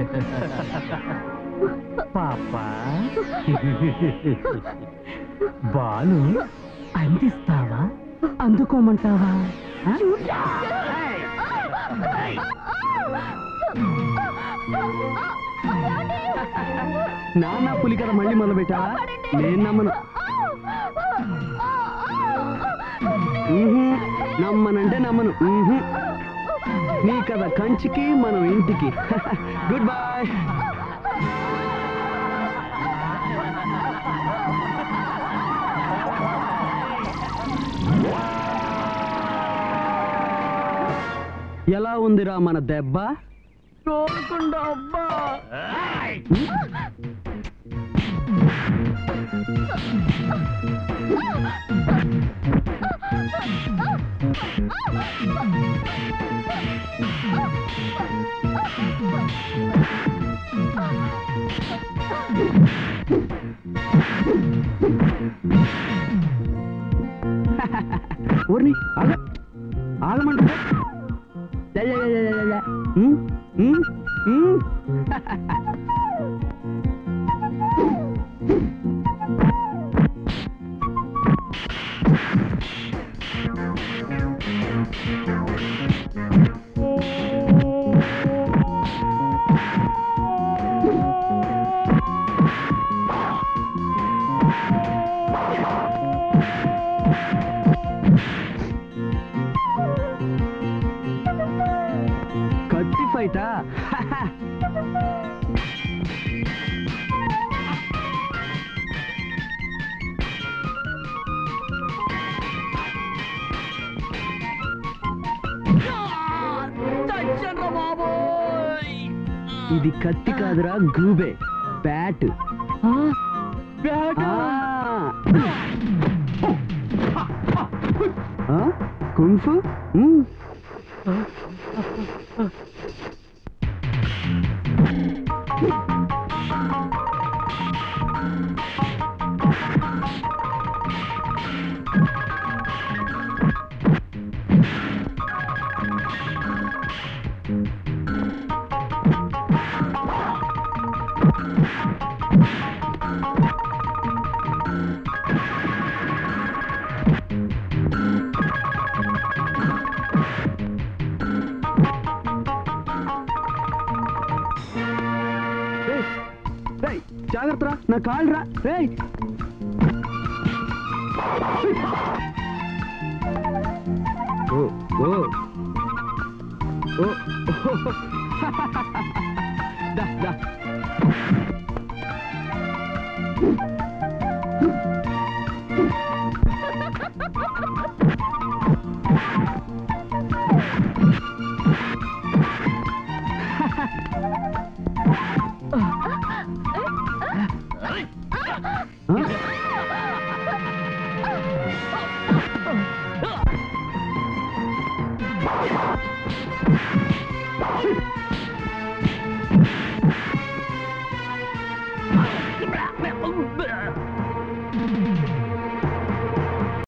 పాప బాలు అందిస్తావా అందుకోమంటావా ఆ? నాన్న పులి కదా మళ్ళీ మొదలు పెట్టావా నేను నమ్మను ఊహు, నమ్మనంటే నమ్మను ఊహు. నీ కథ కంచికి మనం ఇంటికి గుడ్ బాయ్ ఎలా ఉందిరా మన దెబ్బ అబ్బా ఊరిని ఆగ ఆగమంటుంటే లే, లే, లే, లే, లే, లే. ఉమ్, ఉమ్, ఉమ్. కత్తి ఫైటా ఇది కత్తి కాదురా గూబే బ్యాట్ కుంఫు జాగ్రత్త నా కాళ్ళు రా రేయ్ ఓ ఓ ఓ దా దా ఆ?